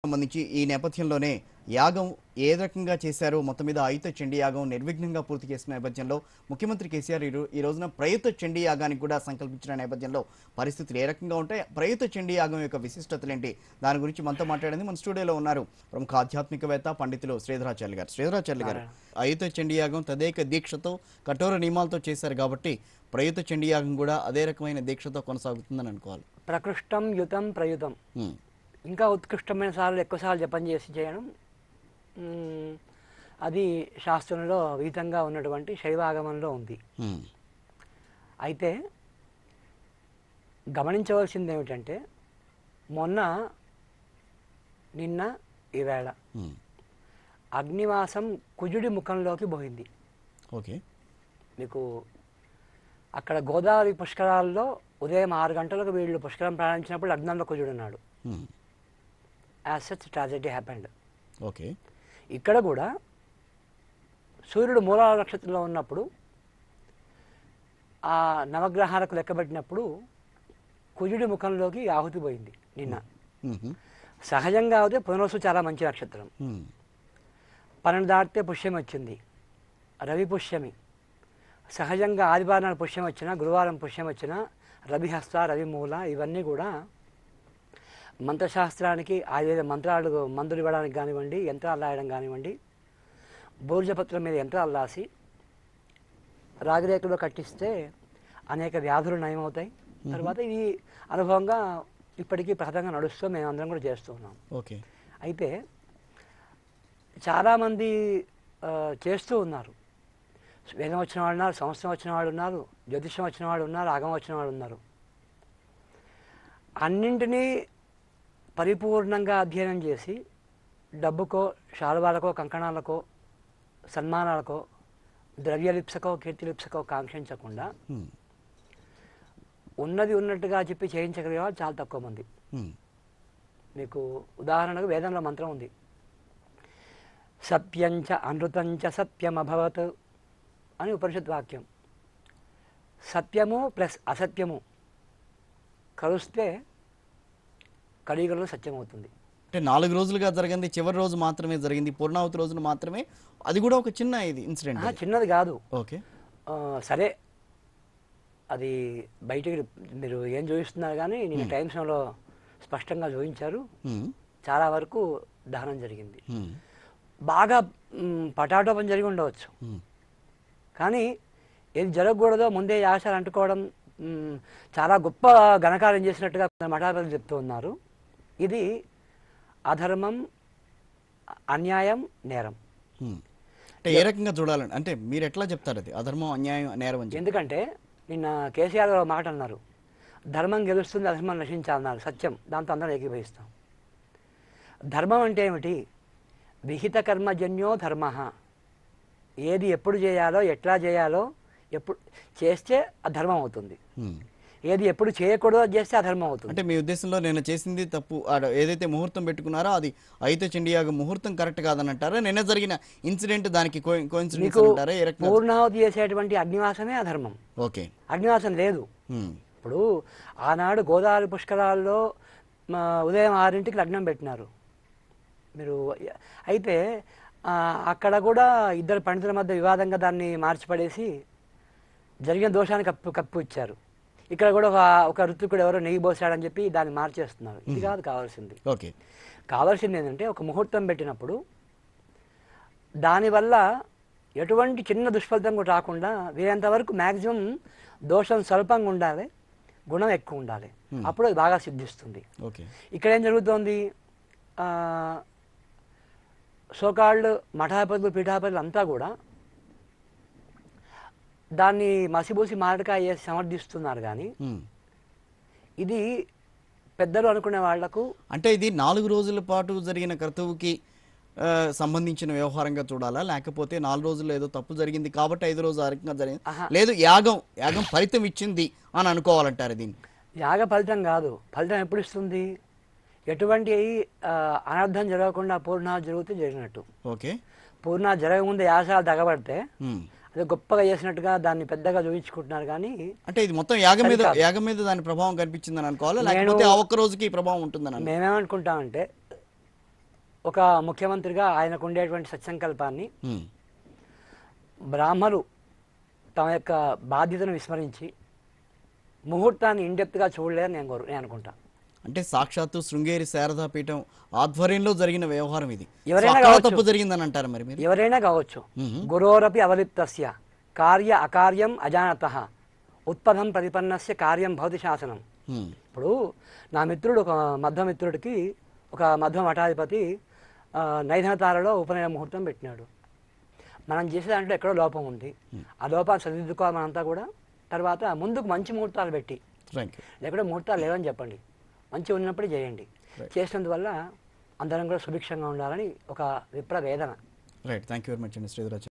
సంబంధించి ఈ నేపథ్యంలోనే యాగం ఏ రకంగా చేశారో మొత్తం మీద ఆయుత చండీ యాగం నిర్విఘ్నంగా పూర్తి చేసిన నేపథ్యంలో ముఖ్యమంత్రి కేసీఆర్ ఈ రో- ఈ రోజున ప్రయుత చండీ యాగానికి కూడా సంకల్పించిన నేపథ్యంలో పరిస్థితులు ఏ రకంగా ఉంటాయి ప్రయుత చండీ యాగం యొక్క విశిష్టతలేంటి దాని గురించి మనతో మాట్లాడింది మన స్టూడియోలో ఉన్నారు ప్రముఖ ఆధ్యాత్మికవేత్త పండితులు శ్రీధరాచార్య గారు శ్రీధరాచార్య గారు అయుత చండీ యాగం తదేక దీక్షతో కఠోర నియమాలతో చేశారు కాబట్టి ప్రయుత చండీ యాగం కూడా అదే రకమైన దీక్షతో కొనసాగుతుందని అనుకోవాలి ప్రకృష్టం యుతం ప్రయుతం ఉమ్, ఇంకా ఉత్కృష్టమైన సార్లు ఎక్కువసార్లు జపం చేసి చేయడం మ్, అది శాస్త్రంలో విహితంగా ఉన్నటువంటి శైవాగమంలో ఉంది ఉమ్, అయితే గమనించవలసింది ఏమిటంటే మొన్న నిన్న ఈవేళ ఉమ్. అగ్నివాసం కుజుడి ముఖంలోకి పోయింది ఓకే మీకు అక్కడ గోదావరి పుష్కరాల్లో ఉదయం ఆరు గంటలకు వీళ్ళు పుష్కరం ప్రారంభించినప్పుడు లగ్నంలో కుజుడు ఉన్నాడు um, as such tragedy happened okay ఇక్కడ కూడా సూర్యుడు మూలాల నక్షత్రంలో ఉన్నప్పుడు ఆ నవగ్రహాలకు లెక్కబెట్టినప్పుడు కుజుడి ముఖంలోకి ఆహుతి పోయింది నిన్న ఉహు, సహజంగా అయితే పునరుసు చాలా మంచి నక్షత్రం ఉమ్, పన్నెండు దాటితే పుష్యం వచ్చింది రవి పుష్యమి సహజంగా ఆదివారం నాడు పుష్యం వచ్చినా గురువారం పుష్యం వచ్చినా రవిహస్త రవి మూల ఇవన్నీ కూడా మంత్రశాస్త్రానికి ఆయుర్వేద మంత్రాలు మందులు ఇవ్వడానికి కానివ్వండి యంత్రాలు రాయడం కానివ్వండి బూర్జపత్రం మీద యంత్రాలు రాసి రాగిరేఖలో కట్టిస్తే అనేక వ్యాధులు నయమవుతాయి తర్వాత ఇది అనుభవంగా ఇప్పటికీ ప్రహతంగా నడుస్తూ మేము అందరం కూడా చేస్తూ ఉన్నాం ఓకే అయితే చాలామంది ఆ, చేస్తూ ఉన్నారు వేదం వచ్చిన వాళ్ళు ఉన్నారు సంవత్సరం వచ్చిన వాళ్ళు ఉన్నారు జ్యోతిషం వచ్చిన వాళ్ళు ఉన్నారు ఆగమం వచ్చిన వాళ్ళు ఉన్నారు అన్నింటినీ పరిపూర్ణంగా అధ్యయనం చేసి డబ్బుకో శాలువాలకో కంకణాలకో సన్మానాలకో ద్రవ్యలిప్సకో కీర్తిలిప్సకో కాంక్షించకుండా ఉమ్, ఉన్నది ఉన్నట్టుగా చెప్పి చేయించగలిగే వాళ్ళు చాలా తక్కువ మంది ఉమ్, మీకు ఉదాహరణకు వేదంలో మంత్రం ఉంది సత్యంచ అనృతంచ సత్యమభవత్ అని ఉపనిషత్ వాక్యం సత్యము ప్లస్ అసత్యము కలుస్తే కలియుగంలో సత్యం అవుతుంది అంటే నాలుగు రోజులుగా జరిగింది చివరి రోజు మాత్రమే జరిగింది పూర్ణావతి రోజున మాత్రమే అది కూడా ఒక చిన్న ఇది ఇన్సిడెంట్ ఆహా, చిన్నది కాదు ఓకే ఆ, సరే అది బయటికి మీరు ఏం చూపిస్తున్నారు కానీ నేను టైమ్స్లో స్పష్టంగా చూపించారు ఉమ్, చాలా వరకు దహనం జరిగింది ఉమ్, బాగా మ్, పటాటోపం జరిగి ఉండవచ్చు ఉమ్, కానీ ఏది జరగకూడదో ముందే ఆశలు అంటుకోవడం మ్, చాలా గొప్ప ఘనకార్యం చేసినట్టుగా మఠాధిపతులు చెప్తూ ఉన్నారు ఇది అధర్మం అన్యాయం నేరం ఉమ్. అంటే ఏ రకంగా చూడాలండి అంటే మీరు ఎట్లా చెప్తారు అది అధర్మం అన్యాయం నేరం అని చెప్పి? ఎందుకంటే నిన్న కేసీఆర్ గారు ఒక మాట అన్నారు ధర్మం గెలుస్తుంది అధర్మం నశించాలన్నారు సత్యం దాంతో అందరం ఏకీభవిస్తాం ధర్మం అంటే ఏమిటి విహిత కర్మజన్యో ధర్మ ఏది ఎప్పుడు చేయాలో ఎట్లా చేయాలో ఎప్పుడు చేస్తే అధర్మం అవుతుంది ఉమ్. ఏది ఎప్పుడు చేయకూడదో అది చేస్తే అధర్మం అవుతుంది అంటే మీ ఉద్దేశంలో నేను చేసింది తప్పు ఆడ ఏదైతే ముహూర్తం పెట్టుకున్నారో అది అయితే చండీయాగ ముహూర్తం కరెక్ట్ కాదని అంటారా నిన్న జరిగిన ఇన్సిడెంట్ దానికి కోఇన్సిడెన్స్ మీకు అంటారా ఏ రకంగా పూర్ణావతి చేసేటువంటి అగ్నివాసమే అధర్మం ఓకే అగ్నివాసం లేదు ఉమ్, ఇప్పుడు ఆనాడు గోదావరి పుష్కరాల్లో మా ఉదయం ఆరింటికి లగ్నం పెట్టినారు మీరు అయితే ఆ, అక్కడ కూడా ఇద్దరు పండితుల మధ్య వివాదంగా దాన్ని మార్చిపడేసి జరిగిన దోషాన్ని కప్పు కప్పు ఇచ్చారు ఇక్కడ కూడా ఒక ఒక ఋతుకుడు ఎవరో నెయ్యి పోసాడని చెప్పి దాన్ని మార్చేస్తున్నారు ఇది కాదు కావాల్సింది ఓకే కావాల్సింది ఏంటంటే ఒక ముహూర్తం పెట్టినప్పుడు దానివల్ల ఎటువంటి చిన్న దుష్ఫలితం కూడా రాకుండా వీరంత వరకు మ్యాక్సిమం దోషం స్వల్పంగా ఉండాలి గుణం ఎక్కువ ఉండాలి అప్పుడు అది బాగా సిద్ధిస్తుంది ఓకే ఇక్కడ ఏం జరుగుతోంది ఆ, సోకాళ్ళు మఠాధిపతులు పీఠాధిపతులు అంతా కూడా దాన్ని మసిబూసి మారడికాయ చేసి సమర్థిస్తున్నారు కానీ ఉమ్. ఇది పెద్దలు అనుకునే వాళ్లకు అంటే ఇది నాలుగు రోజుల పాటు జరిగిన క్రతువుకి ఆ, సంబంధించిన వ్యవహారంగా చూడాలా లేకపోతే నాలుగు రోజుల్లో ఏదో తప్పు జరిగింది కాబట్టి ఐదు రోజు ఆ రకంగా జరిగింది ఆహా. లేదు యాగం యాగం ఫలితం ఇచ్చింది అని అనుకోవాలంటారు దీన్ని యాగ ఫలితం కాదు ఫలితం ఎప్పుడు ఇస్తుంది ఎటువంటి ఆ, అనర్థం జరగకుండా పూర్ణ జరిగితే జరిగినట్టు ఓకే పూర్ణ జరగకముందే యాసాలు తగబడితే ఉమ్. అది గొప్పగా చేసినట్టుగా దాన్ని పెద్దగా చూపించుకుంటున్నారు కానీ అంటే ఇది మొత్తం యాగం మీద సరికాదు. యాగం మీద దాని ప్రభావం కనిపించిందని అనుకోవాలా నేను- లేకపోతే ఆ ఒక్క రోజుకి ఈ ప్రభావం ఉంటుందని అనుకో- మేమేమనుకుంటామంటే ఒక ముఖ్యమంత్రిగా ఆయనకు ఉండేటువంటి సత్సంకల్పాన్ని ఉమ్, బ్రాహ్మలు తమ యొక్క బాధ్యతను విస్మరించి ముహూర్తాన్ని ఇండెప్త్గా చూడలేదని నేను కోరు నేను అనుకుంటా అంటే సాక్షాత్తు శృంగేరి శారదా పీఠం ఆధ్వర్యంలో జరిగిన వ్యవహారం ఇది సో ఎవరైనా అక్కడ కావచ్చు. తప్పు జరిగిందని అంటారు మరి మీరు ఎవరైనా కావచ్చు మ్మ్. గురోరపి అవలిప్తస్య కార్య అకార్యం అజానత ఉత్పదం ప్రతిపన్నస్య కార్యం భవతి శాసనం ఉమ్, ఇప్పుడు నా మిత్రుడు ఒక మధ్వమిత్రుడికి ఒక మధ్వ మఠాధిపతి ఆ, నైధనతారలో ఉపనయన ముహూర్తం పెట్టినాడు మనం చేసే దాంట్లో ఎక్కడో లోపం ఉంది ఆ లోపాన్ని సరిదిద్దుకోవాలి మనంతా కూడా తర్వాత ముందుకు మంచి ముహూర్తాలు పెట్టి థ్యాంక్ యూ లేకుంటే ముహూర్తాలు లేవని చెప్పండి మంచి ఉన్నప్పుడే చేయండి Right. చేసినందువల్ల అందరం కూడా సుభిక్షంగా ఉండాలని ఒక విప్ర వేదన right thank you very much అండి శ్రీధరాజ్